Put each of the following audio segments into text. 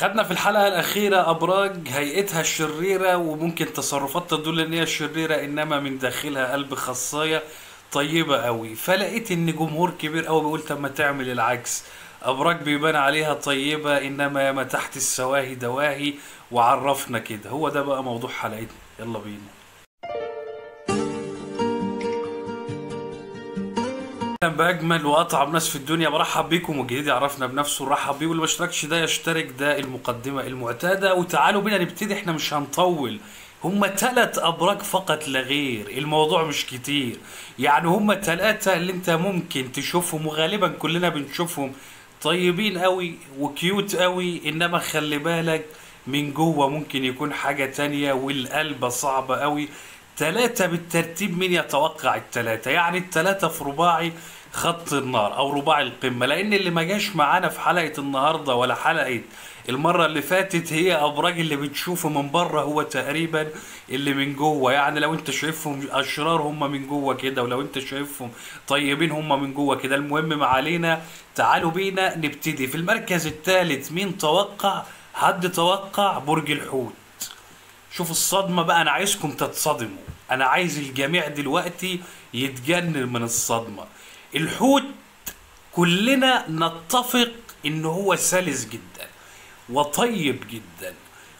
خدنا في الحلقة الأخيرة أبراج هيئتها الشريرة وممكن تصرفاتها تدل إن هي شريرة إنما من داخلها قلب خاصية طيبة قوي فلقيت إن جمهور كبير قوي بيقول طب ما تعمل العكس أبراج بيبان عليها طيبة إنما ياما تحت السواهي دواهي وعرفنا كده هو ده بقى موضوع حلقتنا يلا بينا اهلا باجمل واطعم ناس في الدنيا برحب بيكم والجديد يعرفنا بنفسه نرحب بيه واللي ما اشتركش ده يشترك ده المقدمه المعتاده وتعالوا بينا نبتدي احنا مش هنطول هما تلات ابراج فقط لا غير الموضوع مش كتير يعني هما تلاتة اللي انت ممكن تشوفهم وغالبا كلنا بنشوفهم طيبين قوي وكيوت قوي انما خلي بالك من جوه ممكن يكون حاجة تانية والقلب صعبة قوي تلاتة بالترتيب مين يتوقع التلاتة يعني التلاتة في رباعي خط النار او رباعي القمة لان اللي ما جاش معانا في حلقة النهاردة ولا حلقة المرة اللي فاتت هي ابراج اللي بتشوفه من بره هو تقريبا اللي من جوه يعني لو انت شايفهم اشرار هم من جوه كده ولو انت شايفهم طيبين هم من جوه كده المهم ما علينا تعالوا بينا نبتدي في المركز الثالث مين توقع حد توقع برج الحوت شوف الصدمة بقى أنا عايزكم تتصدموا أنا عايز الجميع دلوقتي يتجنن من الصدمة الحوت كلنا نتفق إن هو سلس جدا وطيب جدا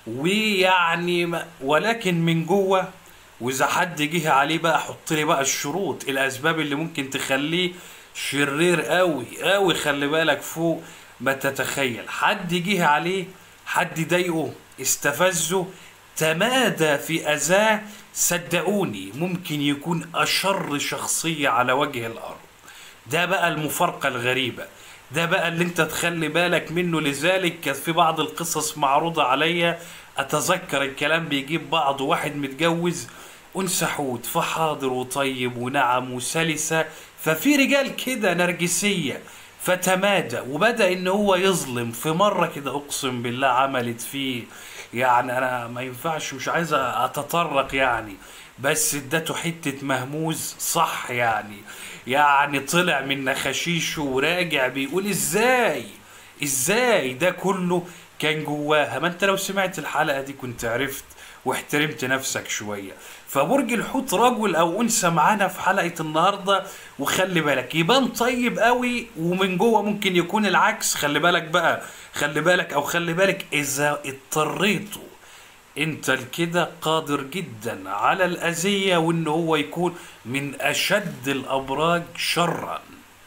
ويعني ما- ولكن من جوه وإذا حد جه عليه بقى حط لي بقى الشروط الأسباب اللي ممكن تخليه شرير قوي قوي خلي بالك فوق ما تتخيل حد جه عليه حد ضايقه استفزه تمادى في أذاه صدقوني ممكن يكون أشر شخصية على وجه الأرض ده بقى المفارقة الغريبة ده بقى اللي انت تخلي بالك منه لذلك كانت في بعض القصص معروضة عليا اتذكر الكلام بيجيب بعض واحد متجوز انثى حوت فحاضر وطيب ونعم وسلسة ففي رجال كده نرجسية فتمادى وبدأ ان هو يظلم في مرة كده اقسم بالله عملت فيه يعني انا ما ينفعش مش عايز اتطرق يعني بس ادته حتة مهموز صح يعني يعني طلع من نخاشيشه وراجع بيقول ازاي ازاي ده كله كان جواها ما انت لو سمعت الحلقة دي كنت عرفت واحترمت نفسك شوية فبرج الحوت رجل او انثى معانا في حلقة النهاردة وخلي بالك يبان طيب قوي ومن جوه ممكن يكون العكس خلي بالك بقى خلي بالك او خلي بالك اذا اضطريتوا انت كده قادر جدا على الاذية وان هو يكون من اشد الابراج شرا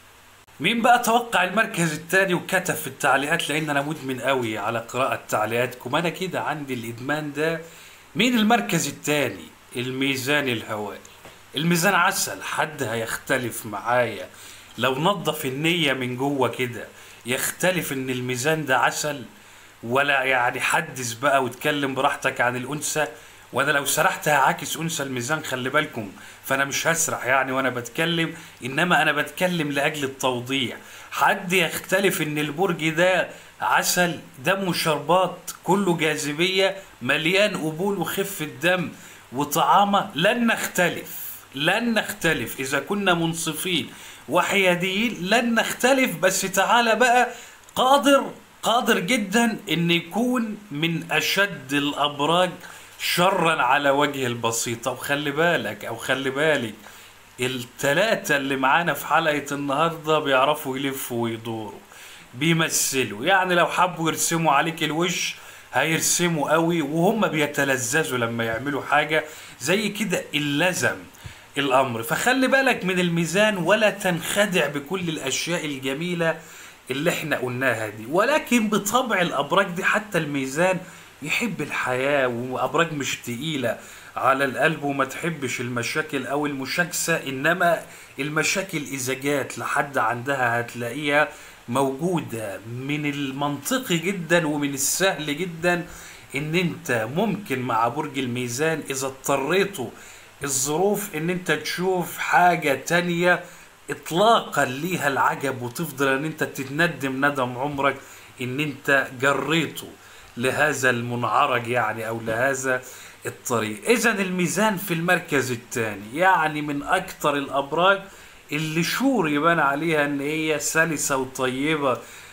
مين بقى توقع المركز الثاني وكتب في التعليقات لان انا مدمن قوي على قراءة تعليقاتكم انا كده عندي الادمان ده مين المركز الثاني الميزان الهوائي الميزان عسل حد هيختلف معايا لو نظف النية من جوه كده يختلف ان الميزان ده عسل ولا يعني حدث بقى واتكلم براحتك عن الانثى وانا لو سرحت هعاكس انثى الميزان خلي بالكم فانا مش هسرح يعني وانا بتكلم انما انا بتكلم لاجل التوضيح حد يختلف ان البرج ده عسل دمه شربات كله جاذبية مليان قبول وخفة دم وطعامة لن نختلف لن نختلف اذا كنا منصفين وحياديين لن نختلف بس تعالى بقى قادر قادر جدا ان يكون من اشد الابراج شرا على وجه البسيطة وخلي بالك او خلي بالك التلاتة اللي معانا في حلقة النهاردة بيعرفوا يلفوا ويدوروا بيمثلوا يعني لو حبوا يرسموا عليك الوش هيرسموا قوي وهم بيتلذذوا لما يعملوا حاجة زي كده اللزم الامر فخلي بالك من الميزان ولا تنخدع بكل الاشياء الجميله اللي احنا قلناها دي ولكن بطبع الابراج دي حتى الميزان يحب الحياه وابراج مش تقيله على القلب وما تحبش المشاكل او المشاكسه انما المشاكل اذا جات لحد عندها هتلاقيها موجوده من المنطقي جدا ومن السهل جدا ان انت ممكن مع برج الميزان اذا اضطريتوا الظروف ان انت تشوف حاجة تانية اطلاقا ليها العجب وتفضل ان انت تتندم ندم عمرك ان انت جريته لهذا المنعرج يعني او لهذا الطريق اذا الميزان في المركز الثاني يعني من اكتر الابراج اللي شور يبان عليها ان هي سلسة وطيبة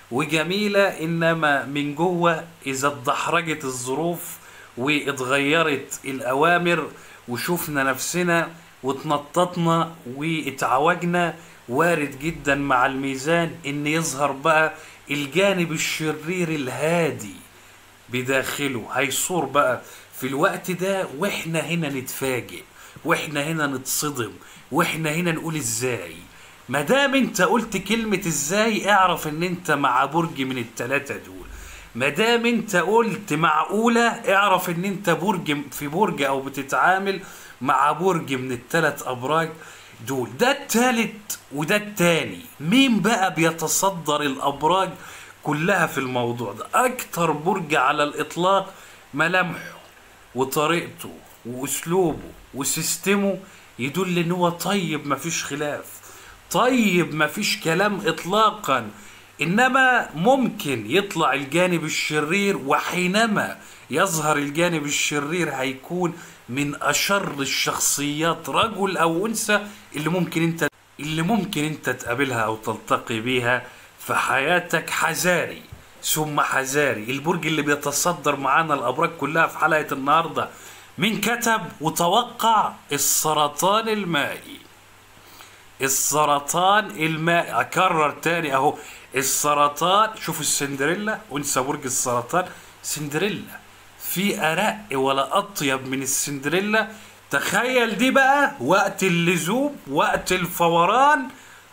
وجميلة انما من جوه اذا اتدحرجت الظروف واتغيرت الاوامر وشوفنا نفسنا واتنططنا واتعوجنا وارد جدا مع الميزان ان يظهر بقى الجانب الشرير الهادي بداخله هيصور بقى في الوقت ده واحنا هنا نتفاجئ واحنا هنا نتصدم واحنا هنا نقول ازاي ما دام انت قلت كلمة ازاي اعرف ان انت مع برج من التلاتة دول ما دام انت قلت معقولة اعرف ان انت برج في برج او بتتعامل مع برج من التلات ابراج دول ده التالت وده التاني مين بقى بيتصدر الابراج كلها في الموضوع ده اكتر برج على الاطلاق ملامحه وطريقته واسلوبه وسيستمه يدل ان هو طيب مفيش خلاف طيب مفيش كلام اطلاقا انما ممكن يطلع الجانب الشرير وحينما يظهر الجانب الشرير هيكون من اشر الشخصيات رجل او انثى اللي ممكن انت اللي ممكن انت تقابلها او تلتقي بيها في حياتك حذاري ثم حذاري البرج اللي بيتصدر معانا الابراج كلها في حلقه النهارده مين كتب وتوقع السرطان المائي السرطان المائي اكرر تاني اهو السرطان شوفوا السندريلا انثى برج السرطان سندريلا في ارق ولا اطيب من السندريلا تخيل دي بقى وقت اللزوم وقت الفوران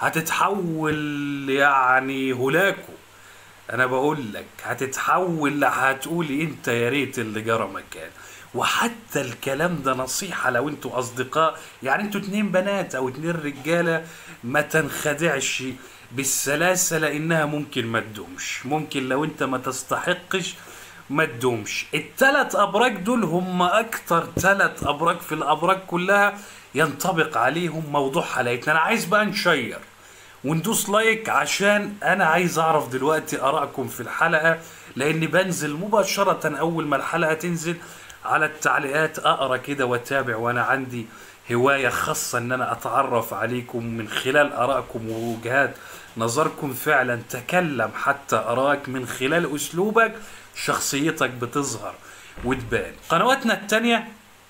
هتتحول يعني هلاكو انا بقول لك هتتحول هتقولي انت يا ريت اللي جرى مكان وحتى الكلام ده نصيحة لو انتوا اصدقاء يعني انتوا اتنين بنات او اتنين رجالة ما تنخدعش بالسلاسة لانها ممكن ما تدومش ممكن لو انت ما تستحقش ما تدومش التلات ابراج دول هم اكتر تلات ابراج في الابراج كلها ينطبق عليهم موضوع حلقتنا انا عايز بقى نشير وندوس لايك عشان انا عايز اعرف دلوقتي ارائكم في الحلقة لاني بنزل مباشرة اول ما الحلقة تنزل على التعليقات اقرا كده واتابع وانا عندي هواية خاصة ان انا اتعرف عليكم من خلال ارائكم ووجهات نظركم فعلا تكلم حتى اراك من خلال اسلوبك شخصيتك بتظهر وتبان قنواتنا التانية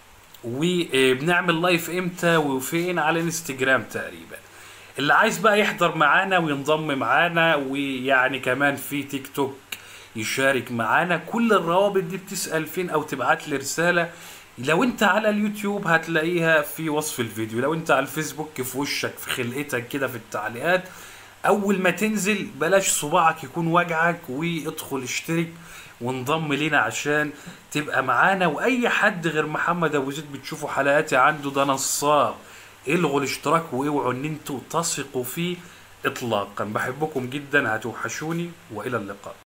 وبنعمل لايف امتى وفين على الانستجرام تقريبا اللي عايز بقى يحضر معانا وينضم معانا ويعني كمان في تيك توك يشارك معانا كل الروابط دي بتسأل فين او تبعت لي رسالة لو انت على اليوتيوب هتلاقيها في وصف الفيديو لو انت على الفيسبوك في وشك في خلقتك كده في التعليقات اول ما تنزل بلاش صباعك يكون وجعك وادخل اشترك وانضم لينا عشان تبقى معانا واي حد غير محمد ابو زيد بتشوفوا حلقاتي عنده ده نصاب الغوا الاشتراك واوعوا ان انتوا تثقوا فيه اطلاقا بحبكم جدا هتوحشوني والى اللقاء